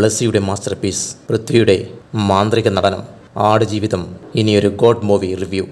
ബ്ലസ്സിയുടെ master piece പൃഥ്വിയുടെ മാന്ത്രിക നടനം ആടുജീവിതം ഇനിയൊരു God movie review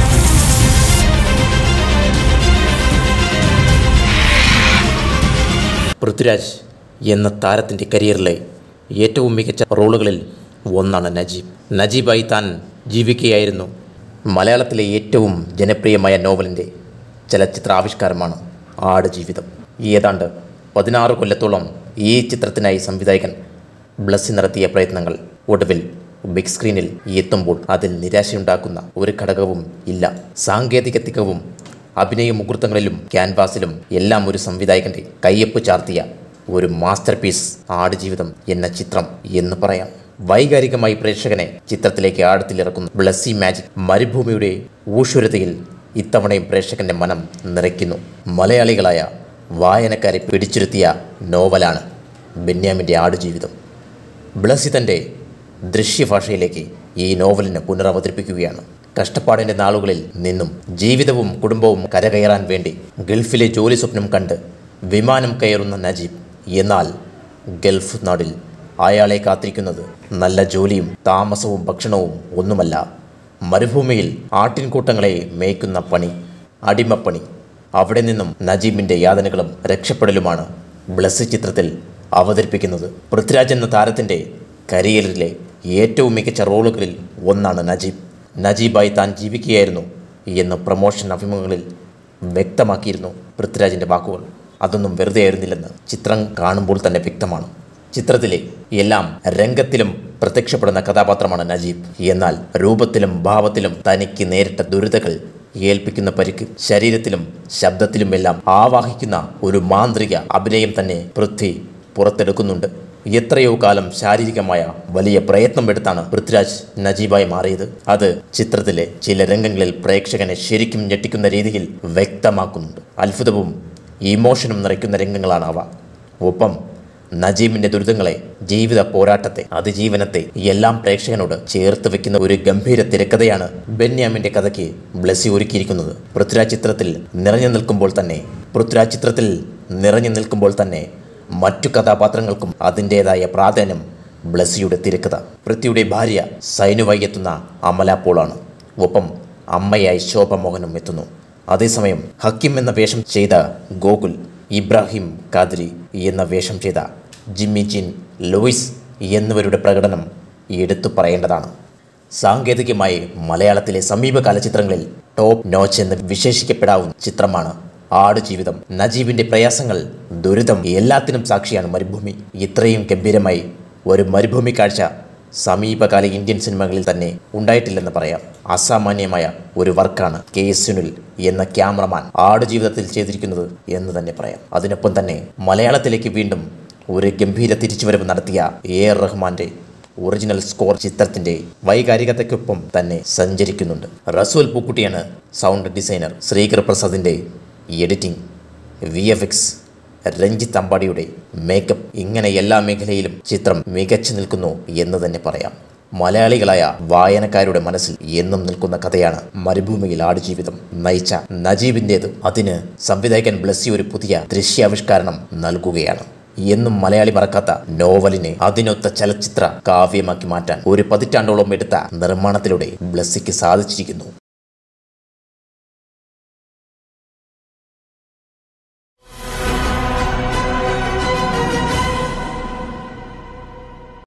Prithviraj എന്ന താരത്തിൻ്റെ കരിയറിലെ ഏറ്റവും മികച്ച റോളുകളിൽ ഒന്നാണ് നജീബ് നജീബായി താൻ ജീവിക്കുകയായിരുന്നു മലയാളത്തിലെ ഏറ്റവും ജനപ്രിയമായ നോവലിൻ്റെ ചലച്ചിത്ര ആവിഷ്കാരമാണ് ആടുജീവിതം ഏതാണ്ട് പതിനാറ് കൊല്ലത്തോളം ഈ ചിത്രത്തിനായി സംവിധായകൻ ബ്ലസ്സി നടത്തിയ പ്രയത്നങ്ങൾ ഒടുവിൽ ബിഗ് സ്ക്രീനിൽ എത്തുമ്പോൾ അതിൽ നിരാശയുണ്ടാക്കുന്ന ഒരു ഘടകവും ഇല്ല സാങ്കേതിക തികവും അഭിനയ മുഹൂർത്തങ്ങളിലും ക്യാൻവാസിലും എല്ലാം ഒരു സംവിധായകന്റെ കയ്യൊപ്പ് ചാർത്തിയ ഒരു മാസ്റ്റർ പീസ് ആടുജീവിതം എന്ന ചിത്രം എന്ന് പറയാം വൈകാരികമായി പ്രേക്ഷകനെ ചിത്രത്തിലേക്ക് ആഴത്തിലിറക്കുന്ന ബ്ലസ്സി മാജിക് മരുഭൂമിയുടെ ഊശ്വരതയിൽ ഇത്തവണയും പ്രേക്ഷകന്റെ മനം നിറയ്ക്കുന്നു മലയാളികളായ വായനക്കാരെ പിടിച്ചിരുത്തിയ നോവലാണ് ബെന്യാമിൻ്റെ ആടുജീവിതം ബ്ലസ്സി തൻ്റെ ദൃശ്യഭാഷയിലേക്ക് ഈ നോവലിനെ പുനരവതരിപ്പിക്കുകയാണ് കഷ്ടപ്പാടിൻ്റെ നാളുകളിൽ നിന്നും ജീവിതവും കുടുംബവും കരകയറാൻ വേണ്ടി ഗൾഫിലെ ജോലി സ്വപ്നം കണ്ട് വിമാനം കയറുന്ന നജീബ് എന്നാൽ ഗൾഫ് നാടിൽ അയാളെ കാത്തിരിക്കുന്നത് നല്ല ജോലിയും താമസവും ഭക്ഷണവും ഒന്നുമല്ല മരുഭൂമിയിൽ ആട്ടിൻകൂട്ടങ്ങളെ മേയ്ക്കുന്ന പണി അടിമപ്പണി അവിടെ നിന്നും നജീബിൻ്റെ യാതനകളും രക്ഷപ്പെടലുമാണ് ബ്ലസ്സി ചിത്രത്തിൽ അവതരിപ്പിക്കുന്നത് പൃഥ്വിരാജ് എന്ന താരത്തിൻ്റെ കരിയറിലെ ഏറ്റവും മികച്ച റോളുകളിൽ ഒന്നാണ് നജീബ് നജീബായി താൻ ജീവിക്കുകയായിരുന്നു എന്ന് പ്രൊമോഷൻ അഭിമുഖങ്ങളിൽ വ്യക്തമാക്കിയിരുന്നു പൃഥ്വിരാജിൻ്റെ വാക്കുകൾ അതൊന്നും വെറുതെ ആയിരുന്നില്ലെന്ന് ചിത്രം കാണുമ്പോൾ തന്നെ വ്യക്തമാണ് ചിത്രത്തിലെ എല്ലാം രംഗത്തിലും പ്രത്യക്ഷപ്പെടുന്ന കഥാപാത്രമാണ് നജീബ് എന്നാൽ രൂപത്തിലും ഭാവത്തിലും തനിക്ക് നേരിട്ട ദുരിതകൾ ഏൽപ്പിക്കുന്ന പരിക്ക് ശരീരത്തിലും ശബ്ദത്തിലുമെല്ലാം ആവാഹിക്കുന്ന ഒരു മാന്ത്രിക അഭിനയം തന്നെ പൃഥ്വി പുറത്തെടുക്കുന്നുണ്ട് എത്രയോ കാലം ശാരീരികമായ വലിയ പ്രയത്നം എടുത്താണ് പൃഥ്വിരാജ് നജീബായി മാറിയത് അത് ചിത്രത്തിലെ ചില രംഗങ്ങളിൽ പ്രേക്ഷകനെ ശരിക്കും ഞെട്ടിക്കുന്ന രീതിയിൽ വ്യക്തമാക്കുന്നുണ്ട് അത്ഭുതവും ഇമോഷനും നിറയ്ക്കുന്ന രംഗങ്ങളാണ് അവ ഒപ്പം നജീബിന്റെ ദുരിതങ്ങളെ ജീവിത പോരാട്ടത്തെ അതിജീവനത്തെ എല്ലാം പ്രേക്ഷകനോട് ചേർത്ത് വെക്കുന്ന ഒരു ഗംഭീര തിരക്കഥയാണ് ബെന്യാമിന്റെ കഥയ്ക്ക് ബ്ലസ്സി ഒരുക്കിയിരിക്കുന്നത് പൃഥ്വിരാജ് ചിത്രത്തിൽ നിറഞ്ഞു നിൽക്കുമ്പോൾ തന്നെ പൃഥ്വിരാജ് ചിത്രത്തിൽ നിറഞ്ഞു നിൽക്കുമ്പോൾ തന്നെ മറ്റു കഥാപാത്രങ്ങൾക്കും അതിൻ്റെതായ പ്രാധാന്യം ബ്ലസ്സിയുടെ തിരക്കഥ പൃഥ്വിയുടെ ഭാര്യ സൈനുവായി എത്തുന്ന അമല പോളാണ് ഒപ്പം അമ്മയായി ശോഭ മോഹനും എത്തുന്നു അതേസമയം ഹക്കിം എന്ന വേഷം ചെയ്ത ഗോകുൽ ഇബ്രാഹിം കാദ്രി എന്ന വേഷം ചെയ്ത ജിമ്മി ജിൻ ലൂയിസ് എന്നിവരുടെ പ്രകടനം എടുത്തു പറയേണ്ടതാണ് സാങ്കേതികമായി മലയാളത്തിലെ സമീപകാല ചിത്രങ്ങളിൽ ടോപ്പ് നോച്ച് എന്ന് വിശേഷിക്കപ്പെടാവുന്ന ചിത്രമാണ് ആടുജീവിതം നജീബിന്റെ പ്രയാസങ്ങൾ ദുരിതം എല്ലാത്തിനും സാക്ഷിയാണ് മരുഭൂമി ഇത്രയും ഗംഭീരമായി ഒരു മരുഭൂമി കാഴ്ച സമീപകാല ഇന്ത്യൻ സിനിമകളിൽ തന്നെ ഉണ്ടായിട്ടില്ലെന്ന് പറയാം അസാമാന്യമായ ഒരു വർക്കാണ് കെ എസ് സുനിൽ എന്ന ക്യാമറമാൻ ആടുജീവിതത്തിൽ ചെയ്തിരിക്കുന്നത് എന്ന് തന്നെ പറയാം അതിനൊപ്പം തന്നെ മലയാളത്തിലേക്ക് വീണ്ടും ഒരു ഗംഭീര തിരിച്ചുവരവ് നടത്തിയ എ ആർ റഹ്മാന്റെ ഒറിജിനൽ സ്കോർ ചിത്രത്തിന്റെ വൈകാരികതയ്ക്കൊപ്പം തന്നെ സഞ്ചരിക്കുന്നുണ്ട് റസൂൽ പൂക്കുട്ടിയാണ് സൗണ്ട് ഡിസൈനർ ശ്രീകർ പ്രസാദിന്റെ editing V F X Ranjith അമ്പാടിയുടെ മേക്കപ്പ് ഇങ്ങനെ എല്ലാ മേഖലയിലും ചിത്രം മികച്ചു നിൽക്കുന്നു എന്ന് തന്നെ പറയാം മലയാളികളായ വായനക്കാരുടെ മനസ്സിൽ എന്നും നിൽക്കുന്ന കഥയാണ് മരുഭൂമിയിൽ ആടുജീവിതം നയിച്ച നജീബിൻ്റേത് അതിന് സംവിധായകൻ ബ്ലസ്സി ഒരു പുതിയ ദൃശ്യാവിഷ്കരണം നൽകുകയാണ് എന്നും മലയാളി മറക്കാത്ത നോവലിനെ അതിനൊത്ത ചലച്ചിത്ര കാവ്യമാക്കി മാറ്റാൻ ഒരു പതിറ്റാണ്ടോളം എടുത്ത നിർമ്മാണത്തിലൂടെ ബ്ലസ്സിക്ക് സാധിച്ചിരിക്കുന്നു